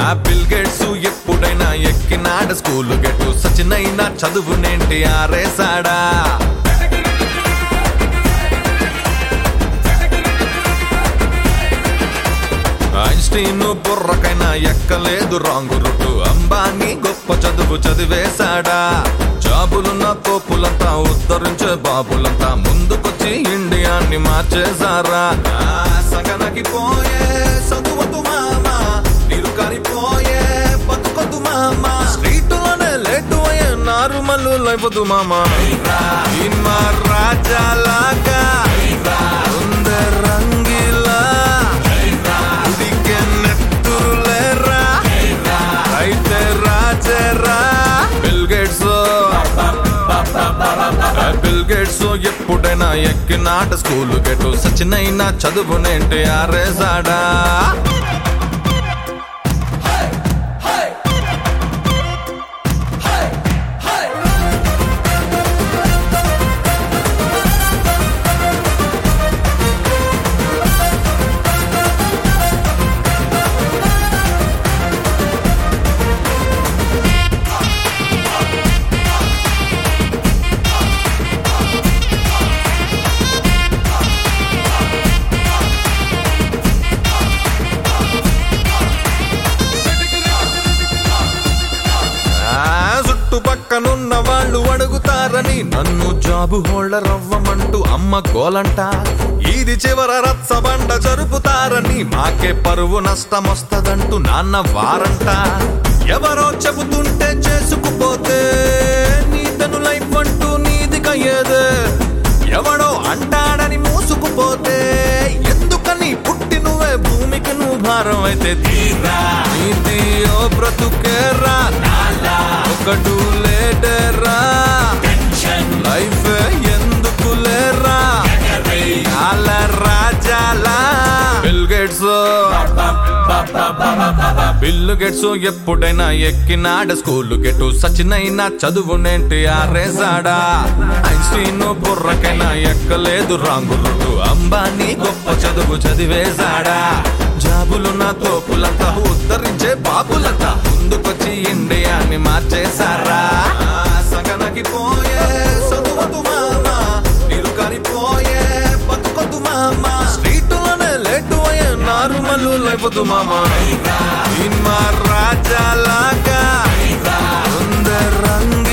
bill Gates ఎప్పుడైనా ఎక్కినాడు school గెట్టు సచినైనా చదువునేంటి ఆరేసాడా ఐన్స్టీన్ బుర్రకైనా ఎక్కలేదు రాంగు రుట్టు అంబానీ గొప్ప చదువు చదివేశాడా జాబులున్న తోపులంతా ఉద్ధరించే బాబులంతా ముందుకొచ్చి ఇండియాన్ని మార్చేశారా ఆ, సగనకి పోయే చదువదు మామ నిరుకని పోయే బతుకొద్దు మామ స్ట్రీట్లోనే లేటు అయ్యే నారుమల్లు లేవదు మామ ఇన్మా రాజాలాగా ఉందే రంగిలా ఉడికే నెత్తురులేరా అయితే రాజేరా బిల్ గేట్స్ బిల్ గేట్స్ ఎప్పుడైనా ఎక్కినాట స్కూల్ గెటు సచినైనా చదువునేంటి ఆరేసాడా ఆ, చుట్టుపక్కనున్న వాళ్ళు అడుగుతారని నన్ను జాబు హోల్డర్ అవ్వమంటూ అమ్మ గోలంట ఇది చివర రచ్చబండ జరుపుతారని మాకే పరువు నష్టమొస్తదంటూ నాన్న వారంట ఎవరో చెబుతుంటే చేసుకుపోతే నీతను లైఫ్ అంటూ నీది కయ్యేదే ఎవడో అంటాడని మూసుకుపోతే ఎందుకని పుట్టి నువ్వే భూమికి నువ్వు భారం అయితే తీరా నీతి ఓ బ్రతుకేరా ఒకడు లేడరా లైఫ్ ఎందుకు లేరా అల రాజాలా బిల్ గేట్స్ బిల్లు గెట్స్ ఎప్పుడైనా ఎక్కినాడ స్కూల్ గెటు సచినైనా చదువునేంటి ఆరేసాడా ఐన్స్టీన్ బుర్రకైనా ఎక్కలేదు రాంగు రుట్టు అంబానీ గొప్ప చదువు చదివేశాడా జాబులున్న తోపులంతా ఉద్ధరించే బాబులంతా ముందుకొచ్చి ఇండియాని మార్చేశారా ఆ, సగనకి పోయే చదువదు మామ నిరుకని పోయే బతుకొద్దు మామ స్ట్రీట్లోనే లేటు అయ్యే నారుమల్లు లేవదు మామ ఇన్మా రాజాలాగా ఉందే రంగు